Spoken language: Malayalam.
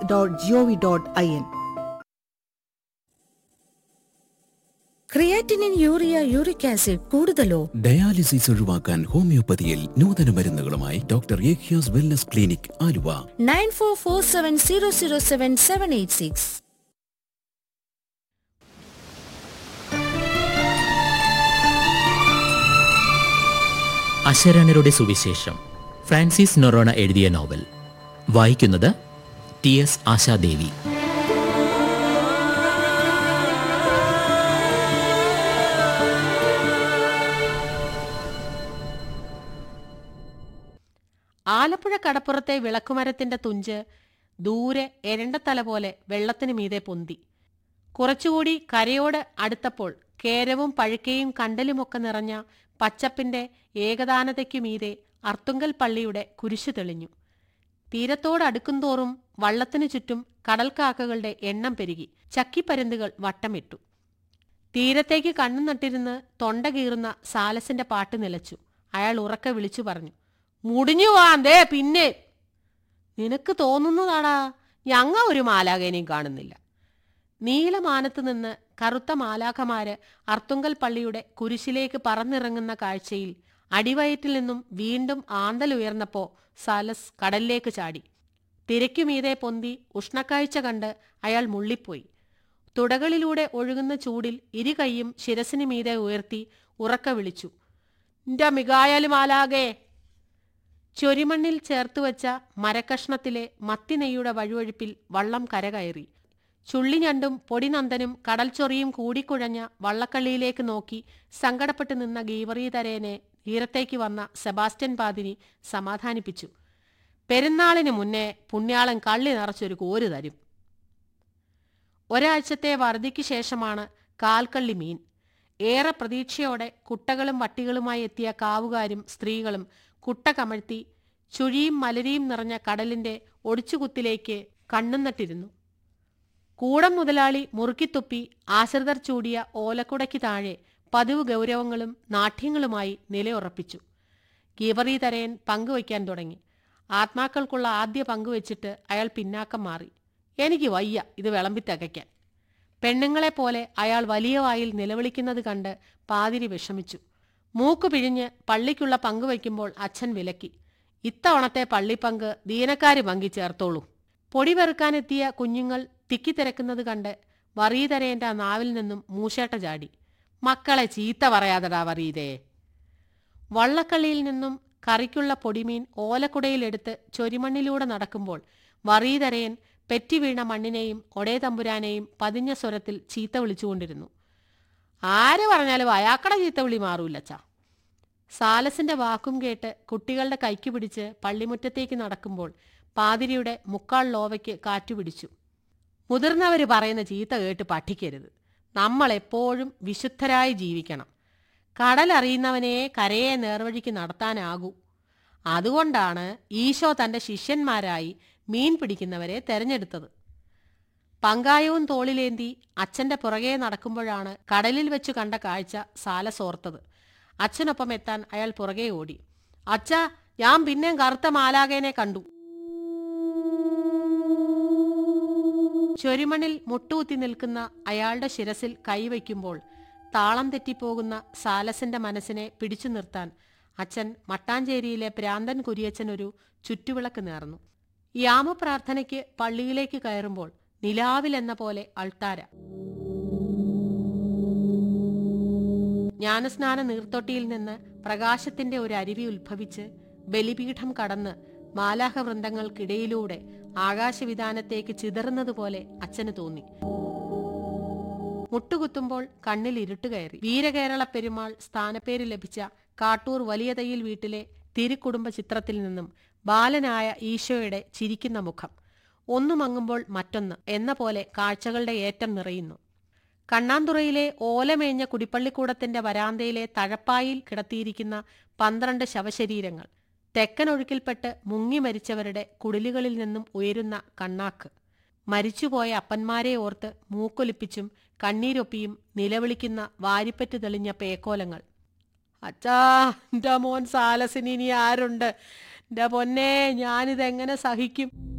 dot G O V dot I N creatinine urea uric acid കൂടുതലോ ഡയാലിസിസ് ഒഴിവാക്കാൻ ഹോമിയോപ്പതിയിൽ നൂതന മരുന്നുകളുമായി ഡോക്ടർ ഏഖ്യാസ് wellness clinic Aluva nine four four seven zero zero seven seven eight six അശരണരുടെ സുവിശേഷം ഫ്രാൻസിസ് നൊറോണ എഴുതിയ നോവൽ വായിക്കുന്നത് ടി എസ് ആശാദേവി ആലപ്പുഴ കടപ്പുറത്തെ വിളക്കുമരത്തിന്റെ തുഞ്ച് ദൂരെ എരണ്ടത്തല പോലെ വെള്ളത്തിനു മീതെ പൊന്തി കുറച്ചുകൂടി കരയോട് അടുത്തപ്പോൾ കേരവും പഴുക്കയും കണ്ടലുമൊക്കെ നിറഞ്ഞ പച്ചപ്പിന്റെ ഏകദാനതയ്ക്കു മീതെ അർത്തുങ്കൽ പള്ളിയുടെ കുരിശു തെളിഞ്ഞു തീരത്തോടടുക്കുംതോറും വള്ളത്തിനു ചുറ്റും കടൽക്കാക്കകളുടെ എണ്ണം പെരുകി ചക്കിപ്പരുന്തുകൾ വട്ടമിട്ടു തീരത്തേക്ക് കണ്ണു നട്ടിരുന്ന് തൊണ്ട കീറുന്ന സാലസിന്റെ പാട്ട് നിലച്ചു അയാൾ ഉറക്കെ വിളിച്ചു പറഞ്ഞു മുടിഞ്ഞു വാന്തേ പിന്നെ നിനക്ക് തോന്നുന്നതാടാ ഞങ്ങ ഒരു മാലാകേനെയും കാണുന്നില്ല നീലമാനത്ത് നിന്ന് കറുത്ത മാലാഖമാര് അർത്തുങ്കൽ പള്ളിയുടെ കുരിശിലേക്ക് പറന്നിറങ്ങുന്ന കാഴ്ചയിൽ അടിവയറ്റിൽ നിന്നും വീണ്ടും ആന്തലുയർന്നപ്പോ സാലസ് കടലിലേക്ക് ചാടി തിരക്കുമീതെ പൊന്തി ഉഷ്ണക്കാഴ്ച കണ്ട് അയാൾ മുള്ളിപ്പോയി തുടകളിലൂടെ ഒഴുകുന്ന ചൂടിൽ ഇരു കൈയും ശിരസിന് മീതെ ഉയർത്തി ഉറക്ക വിളിച്ചു ന്റെ മികായാലും ആലാകെ ചൊരിമണ്ണിൽ ചേർത്തുവച്ച മരക്കഷ്ണത്തിലെ മത്തിനെയ്യുടെ വഴുവഴുപ്പിൽ വള്ളം കരകയറി ചുള്ളിഞ്ഞണ്ടും പൊടിനന്ദനും കടൽച്ചൊറിയും കൂടിക്കുഴഞ്ഞ വള്ളക്കള്ളിയിലേക്ക് നോക്കി സങ്കടപ്പെട്ട് നിന്ന ഗീവറീതരേനെ തീരത്തേക്ക് വന്ന സെബാസ്റ്റ്യൻ പാതിരി സമാധാനിപ്പിച്ചു പെരുന്നാളിന് മുന്നേ പുണ്യാളൻ കള്ളി നിറച്ചൊരു കോര് തരും ഒരാഴ്ചത്തെ വറുതിക്ക് ശേഷമാണ് കാൽക്കള്ളി മീൻ ഏറെ പ്രതീക്ഷയോടെ കുട്ടകളും വട്ടികളുമായി എത്തിയ കാവുകാരും സ്ത്രീകളും കുട്ട കമഴ്ത്തി ചുഴിയും മലരിയും നിറഞ്ഞ കടലിന്റെ ഒടിച്ചുകുത്തിലേക്ക് കണ്ണും നട്ടിരുന്നു കൂടം മുതലാളി മുറുക്കിത്തുപ്പി ആശ്രിതർ ചൂടിയ ഓലക്കുടയ്ക്ക് താഴെ പതിവ് ഗൗരവങ്ങളും നാട്യങ്ങളുമായി നിലയുറപ്പിച്ചു ഗീവറി തരയൻ പങ്കുവയ്ക്കാൻ തുടങ്ങി ആത്മാക്കൾക്കുള്ള ആദ്യ പങ്കുവച്ചിട്ട് അയാൾ പിന്നാക്കം മാറി എനിക്ക് വയ്യ ഇത് വിളമ്പി തികയ്ക്കാൻ പെണ്ണുങ്ങളെപ്പോലെ അയാൾ വലിയ വായിൽ നിലവിളിക്കുന്നത് കണ്ട് പാതിരി വിഷമിച്ചു മൂക്ക് പിഴിഞ്ഞ് പള്ളിക്കുള്ള പങ്ക് വയ്ക്കുമ്പോൾ അച്ഛൻ വിലക്കി ഇത്തവണത്തെ പള്ളിപ്പങ്ക് ദീനക്കാര് പങ്കി ചേർത്തോളൂ പൊടി വെറുക്കാനെത്തിയ കുഞ്ഞുങ്ങൾ തിക്കിത്തിരക്കുന്നത് കണ്ട് വറീതരേന്റെ നാവിൽ നിന്നും മൂശേട്ട ചാടി മക്കളെ ചീത്ത പറയാതടാ വറീതേ വള്ളക്കള്ളിയിൽ നിന്നും കറിക്കുള്ള പൊടിമീൻ ഓലക്കുടയിലെടുത്ത് ചൊരിമണ്ണിലൂടെ നടക്കുമ്പോൾ വറീതരയൻ പെറ്റി വീണ മണ്ണിനെയും ഒടേ തമ്പുരാനെയും പതിഞ്ഞ സ്വരത്തിൽ ചീത്ത വിളിച്ചുകൊണ്ടിരുന്നു ആര് പറഞ്ഞാലും അയാക്കട ചീത്ത വിളി മാറൂലച്ചാ സാലസിന്റെ വാക്കും കേട്ട് കുട്ടികളുടെ കൈക്ക് പിടിച്ച് പള്ളിമുറ്റത്തേക്ക് നടക്കുമ്പോൾ പാതിരിയുടെ മുക്കാൾ ലോവയ്ക്ക് കാറ്റുപിടിച്ചു മുതിർന്നവർ പറയുന്ന ചീത്ത കേട്ട് പഠിക്കരുത് നമ്മൾ എപ്പോഴും വിശുദ്ധരായി ജീവിക്കണം കടലറിയുന്നവനെ കരയെ നേർവഴിക്ക് നടത്താനാകൂ അതുകൊണ്ടാണ് ഈശോ തന്റെ ശിഷ്യന്മാരായി മീൻ പിടിക്കുന്നവരെ തെരഞ്ഞെടുത്തത് പങ്കായവും തോളിലേന്തി അച്ഛന്റെ പുറകെ നടക്കുമ്പോഴാണ് കടലിൽ വെച്ചു കണ്ട കാഴ്ച സാലസോർത്തത് അച്ഛനൊപ്പം എത്താൻ അയാൾ പുറകെ ഓടി അച്ഛാ ഞാൻ പിന്നെയും കറുത്ത മാലാകേനെ കണ്ടു ചൊരിമണിൽ മുട്ടുകുത്തി നിൽക്കുന്ന അയാളുടെ ശിരസിൽ കൈവയ്ക്കുമ്പോൾ താളം തെറ്റിപ്പോകുന്ന സാലസിന്റെ മനസ്സിനെ പിടിച്ചു നിർത്താൻ അച്ഛൻ മട്ടാഞ്ചേരിയിലെ പ്രാന്തൻ കുരിയച്ചൻ ഒരു ചുറ്റുവിളക്ക് നേർന്നു യാമപ്രാർത്ഥനയ്ക്ക് പള്ളിയിലേക്ക് കയറുമ്പോൾ നിലാവിലെന്ന പോലെ അൾത്താര ജ്ഞാനസ്നാന നീർത്തൊട്ടിയിൽ നിന്ന് പ്രകാശത്തിന്റെ ഒരു അരുവി ഉത്ഭവിച്ച് ബലിപീഠം കടന്ന് മാലാഹ വൃന്ദങ്ങൾക്കിടയിലൂടെ ആകാശവിധാനത്തേക്ക് ചിതറുന്നതുപോലെ അച്ഛന് തോന്നി മുട്ടുകുത്തുമ്പോൾ കണ്ണിൽ ഇരുട്ട് കയറി വീരകേരള പെരുമാൾ സ്ഥാനപ്പേര് ലഭിച്ച കാട്ടൂർ വലിയ തയ്യിൽ വീട്ടിലെ തിരുക്കുടുംബ ചിത്രത്തിൽ നിന്നും ബാലനായ ഈശോയുടെ ചിരിക്കുന്ന മുഖം ഒന്നു മങ്ങുമ്പോൾ മറ്റൊന്ന് എന്ന പോലെ കാഴ്ചകളുടെ ഏറ്റം നിറയുന്നു കണ്ണാന്തുറയിലെ ഓലമേഞ്ഞ കുടിപ്പള്ളിക്കൂടത്തിന്റെ വരാന്തയിലെ തഴപ്പായിൽ കിടത്തിയിരിക്കുന്ന പന്ത്രണ്ട് ശവശരീരങ്ങൾ തെക്കനൊഴുക്കിൽപ്പെട്ട് മുങ്ങി മരിച്ചവരുടെ കുടിലുകളിൽ നിന്നും ഉയരുന്ന കണ്ണാക്ക് മരിച്ചുപോയ അപ്പന്മാരെ ഓർത്ത് മൂക്കൊലിപ്പിച്ചും കണ്ണീരൊപ്പിയും നിലവിളിക്കുന്ന വാരിപ്പറ്റ് തെളിഞ്ഞ പേക്കോലങ്ങൾ അച്ഛാ എന്റെ മോൻ സാലസിന് ഇനി ആരുണ്ട് എന്റെ പൊന്നെ ഞാനിതെങ്ങനെ സഹിക്കും